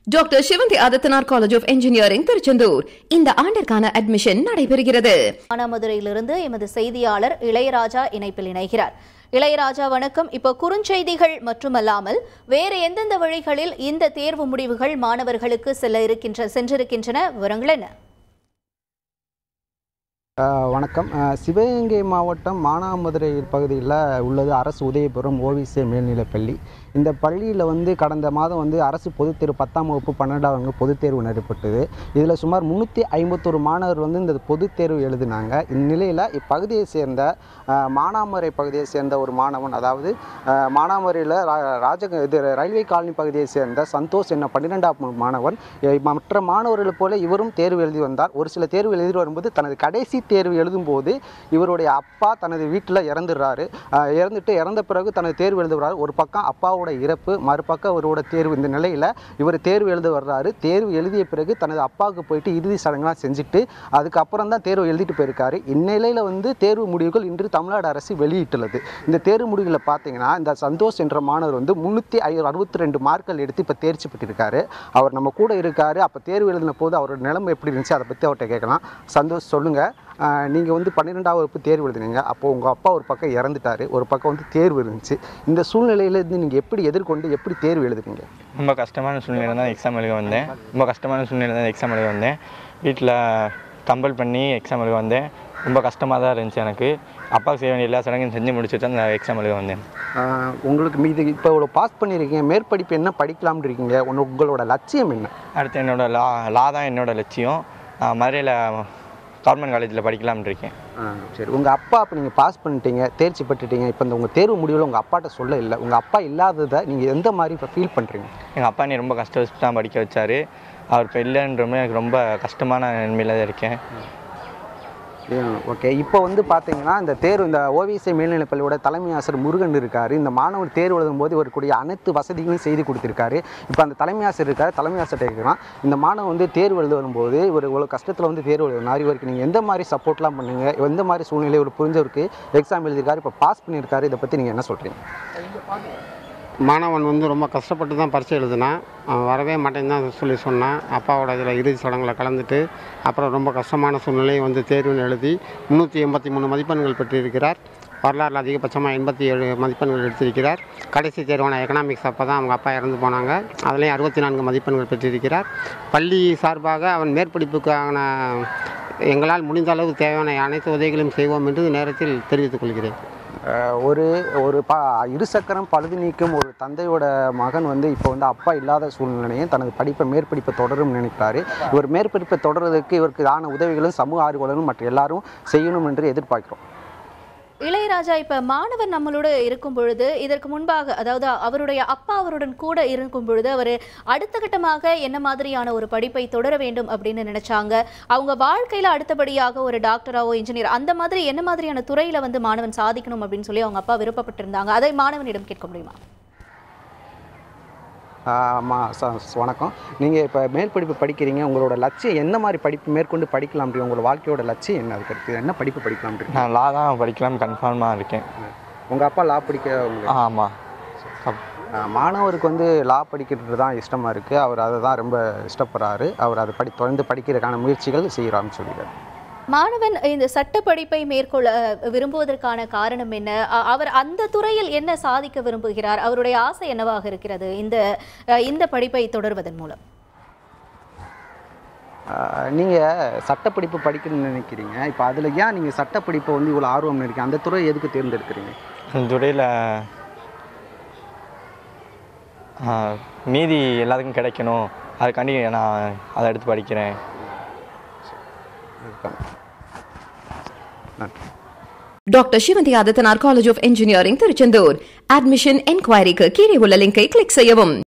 doctor Sivanthi Adithanar college of engineering Tiruchendur இந்த ஆண்டிற்கான admission நடைபெறுகிறது மானாமதுரையிலிருந்து எமது செய்தியாளர் இளையராஜா இணைப்பில் இணைகிறார் இளையராஜா வணக்கம் இப்போ குறுஞ்செய்திகள் மட்டுமல்லாமல் வேறு எந்தெந்த வழிகளில் இந்த தேர்வு முடிவுகள் மாணவர்களுக்கு செல்ல இருக்கின்ற சென்றிருக்கின்றன விவரங்கள் என்ன ஆஹ் வணக்கம் ஆஹ் சிவகங்கை மாவட்டம் மானாமதுரை பகுதியில் உள்ளது அரசு உதயபுரம் ஓவிசி மேல்நிலைப்பள்ளி இந்த பள்ளியில் வந்து கடந்த மாதம் வந்து அரசு பொதுத் தேர்வு பத்தாம் வகுப்பு பன்னெண்டாம் வகுப்பு பொதுத் தேர்வு நடைபெற்றது இதில் சுமார் முந்நூற்றி ஐம்பத்தொரு மாணவர் வந்து இந்த பொதுத் தேர்வு எழுதினாங்க இந்நிலையில் இப்பகுதியை சேர்ந்த ஆஹ் மானாமதுரை பகுதியை சேர்ந்த ஒரு மாணவன் அதாவது ஆஹ் மானாமதுரையில் ரா- ராஜ இது ரயில்வே காலனி பகுதியை சேர்ந்த சந்தோஷ் என்ன பன்னிரெண்டாம் மாணவன் எ- மற்ற மாணவர்களைப் போல இவரும் தேர்வு எழுதி வந்தார் ஒரு சில தேர்வு எழுதி வரும்போது தனது கடைசி தேர்வு எழுதும்போது இவருடைய அப்பா தனது வீட்டில் இறந்துடுறாரு ஆஹ் இறந்துட்டு இறந்த பிறகு தனது தேர்வு எழுத வர்றாரு ஒரு பக்கம் அப்பாவோட இறப்பு மறுபக்கம் அவரோட தேர்வு இந்த நிலையில் இவர் தேர்வு எழுத வர்றாரு தேர்வு எழுதிய பிறகு தனது அப்பாவுக்கு போயிட்டு இறுதி சடங்குலாம் செஞ்சுட்டு அதுக்கப்புறம் தான் தேர்வு எழுதிட்டு போயிருக்காரு இந்நிலையில் வந்து தேர்வு முடிவுகள் இன்று தமிழ்நாடு அரசு வெளியிட்டுள்ளது இந்த தேர்வு முடிவுகளை பார்த்தீங்கன்னா இந்த சந்தோஷ் என்ற மாணவர் வந்து முந்நூற்றி ஐ அறுபத்தி ரெண்டு மார்க்கள் எடுத்து இப்போ தேர்ச்சி பெற்றிருக்காரு அவர் நம்ம கூட இருக்காரு அப்போ தேர்வு எழுதின போது அவரோட நிலைமை எப்படி இருந்துச்சு அதை பற்றி அவர்கிட்ட கேட்கலாம் சந்தோஷ் சொல்லுங்கள் நீங்கள் வந்து பன்னிரெண்டாவது வகுப்பு தேர்வு எழுதுனீங்க அப்போ உங்கள் அப்பா ஒரு பக்கம் இறந்துட்டாரு ஒரு பக்கம் வந்து தேர்வு இருந்துச்சு இந்த சூழ்நிலையிலேருந்து நீங்கள் எப்படி எதிர்கொண்டு எப்படி தேர்வு எழுதுனீங்க ரொம்ப கஷ்டமான சூழ்நிலை தான் எக்ஸாம் எழுத வந்தேன் ரொம்ப கஷ்டமான சூழ்நிலை தான் எக்ஸாம் எழுத வந்தேன் வீட்டில் கம்பல் பண்ணி எக்ஸாம் எழுத வந்தேன் ரொம்ப கஷ்டமாக தான் இருந்துச்சு எனக்கு அப்பாவுக்கு செய்ய வேண்டிய எல்லா சடங்கையும் செஞ்சு முடிச்சுட்டு தான் அந்த எக்ஸாம் எழுத வந்தேன் ஆஹ் உங்களுக்கு மீது இப்போ இவ்வளோ பாஸ் பண்ணியிருக்கீங்க மேற்படிப்பு என்ன படிக்கலாம்னு இருக்கீங்க உங்க- உங்களோட லட்சியம் என்ன அடுத்து என்னோட லா லா தான் என்னோட லட்சியம் நான் மதுரையில் கவர்மெண்ட் காலேஜில் படிக்கலாம்னு இருக்கேன் ஆ, சரி உங்கள் அப்பா அப்போ நீங்கள் பாஸ் பண்ணிட்டீங்க தேர்ச்சி பெற்றுட்டீங்க இப்போ இந்த உங்கள் தேர்வு முடிவில் உங்கள் அப்பாட்ட சொல்ல இல்லை உங்கள் அப்பா இல்லாததை நீங்கள் எந்த மாதிரி இப்போ ஃபீல் பண்ணுறீங்க எங்கள் அப்பா நீ ரொம்ப கஷ்டப்பட்டு தான் படிக்க வச்சார் அவர் இப்போ இல்லைன்றமே எனக்கு ரொம்ப கஷ்டமான நிலைமையில தான் இருக்கேன் ஓகே இப்போ வந்து பார்த்தீங்கன்னா இந்த தேர்வு இந்த ஓவியசை மேல்நிலைப்பள்ளியோட தலைமை ஆசிரியர் முருகன் இருக்கார் இந்த மாணவர் தேர்வு எழுதும் போது இவருக்குரிய அனைத்து வசதிகளையும் செய்து கொடுத்துருக்காரு இப்போ அந்த தலைமை ஆசிரியர் இருக்கார் தலைமை ஆசிரியர் கேட்கலாம் இந்த மாணவன் வந்து தேர்வு எழுத வரும்போது இவர் இவ்வளோ கஷ்டத்தில் வந்து தேர்வு எழுதினார் இவருக்கு நீங்கள் எந்த மாதிரி சப்போர்ட்லாம் பண்ணுங்க எந்த மாதிரி சூழ்நிலை இவர் புரிஞ்சவருக்கு எக்ஸாம் எழுதியிருக்காரு இப்போ பாஸ் பண்ணியிருக்காரு இதை பற்றி நீங்கள் என்ன சொல்கிறீங்க மாணவன் வந்து ரொம்ப கஷ்டப்பட்டு தான் பரீட்சை எழுதினான் அவன் வரவே மாட்டேன்னு தான் சொல்லி சொன்னான் அப்பாவோட இதில் இறுதி சடங்கில் கலந்துட்டு அப்புறம் ரொம்ப கஷ்டமான சூழ்நிலையை வந்து தேர்வுன்னு எழுதி முந்நூற்றி எண்பத்தி மூணு மதிப்பெண்கள் பெற்றிருக்கிறார் வரலாறுல அதிகபட்சமாக எண்பத்தி ஏழு மதிப்பெண்கள் எடுத்திருக்கிறார் கடைசி தேர்வான எக்கனாமிக்ஸ் அப்போ தான் அவங்க அப்பா இறந்து போனாங்க அதுலேயும் அறுபத்தி நான்கு மதிப்பெண்கள் பெற்றிருக்கிறார் பள்ளி சார்பாக அவன் மேற்படிப்புக்கான எங்களால் முடிந்த அளவு தேவையான அனைத்து உதவிகளையும் செய்வோம் என்று நேரத்தில் தெரிவித்துக் கொள்கிறேன் அஹ் ஒரு ஒரு ப இருசக்கரம் பழுது நீக்கும் ஒரு தந்தையோட மகன் வந்து இப்போ வந்து அப்பா இல்லாத சூழ்நிலையும் தனது படிப்பை மேற்படிப்பை தொடரும் நினைக்கிறாரு இவர் மேற்படிப்பை தொடர்றதுக்கு இவருக்கு ஆன உதவிகளும் சமூக ஆர்வலரும் மற்ற எல்லாரும் செய்யணும் என்று எதிர்பார்க்கிறோம் இளையராஜா இப்ப மாணவர் நம்மளோட இருக்கும் பொழுது இதற்கு முன்பாக அதாவது அவருடைய அப்பா அவருடன் கூட இருக்கும் பொழுது அவர் அடுத்த கட்டமாக என்ன மாதிரியான ஒரு படிப்பை தொடர வேண்டும் அப்படின்னு நினைச்சாங்க அவங்க வாழ்க்கையில அடுத்தபடியாக ஒரு டாக்டராவோ இன்ஜினியர் அந்த மாதிரி என்ன மாதிரியான துறையில வந்து மாணவன் சாதிக்கணும் அப்படின்னு சொல்லி அவங்க அப்பா விருப்பப்பட்டிருந்தாங்க அதை மாணவனிடம் கேட்க முடியுமா ஆமாம் வணக்கம் நீங்கள் இப்போ மேற்படிப்பு படிக்கிறீங்க உங்களோட லட்சியம் என்ன மாதிரி படிப்பு மேற்கொண்டு படிக்கலாம் முடியும் உங்களோட வாழ்க்கையோட லட்சியம் என்ன அதுக்கு அடுத்து என்ன படிப்பு படிக்கலாம் முடியும் நான் லா தான் படிக்கலாம் கன்ஃபார்மாக இருக்கேன் உங்கள் அப்பா லா படிக்க உங்களுக்கு ஆமாம் ஆஹ் மாணவருக்கு வந்து லா படிக்கிறது தான் இஷ்டமாக இருக்குது அவர் அதை தான் ரொம்ப இஷ்டப்படுறாரு அவர் அதை படி தொடர்ந்து படிக்கிறதுக்கான முயற்சிகள் செய்கிறான்னு சொல்லிடுறாரு மாணவன் இந்த சட்ட படிப்பை மேற்கொள்ள அஹ், விரும்புவதற்கான காரணம் என்ன அ- அவர் அந்த துறையில் என்ன சாதிக்க விரும்புகிறார் அவருடைய ஆசை என்னவாக இருக்கிறது இந்த அஹ், இந்த படிப்பை தொடர்வதன் மூலம் நீங்கள் சட்டப்படிப்பு படிக்கணும்னு நினைக்கிறீங்க இப்போ அதில் ஏன் நீங்கள் சட்டப்படிப்பை வந்து இவ்வளோ ஆர்வம் இருக்கீங்க அந்த துறை எதுக்கு தேர்ந்தெடுக்கிறீங்க அந்த துறையில் நீதி எல்லாத்துக்கும் கிடைக்கணும் அதுக்காண்டி நான் அதை எடுத்து படிக்கிறேன் நன்றி doctor Sivanthi Adithanar college of engineering Tiruchendur admission என்கொயரிக்கு கீழே உள்ள லிங்கை கிளிக் செய்யவும்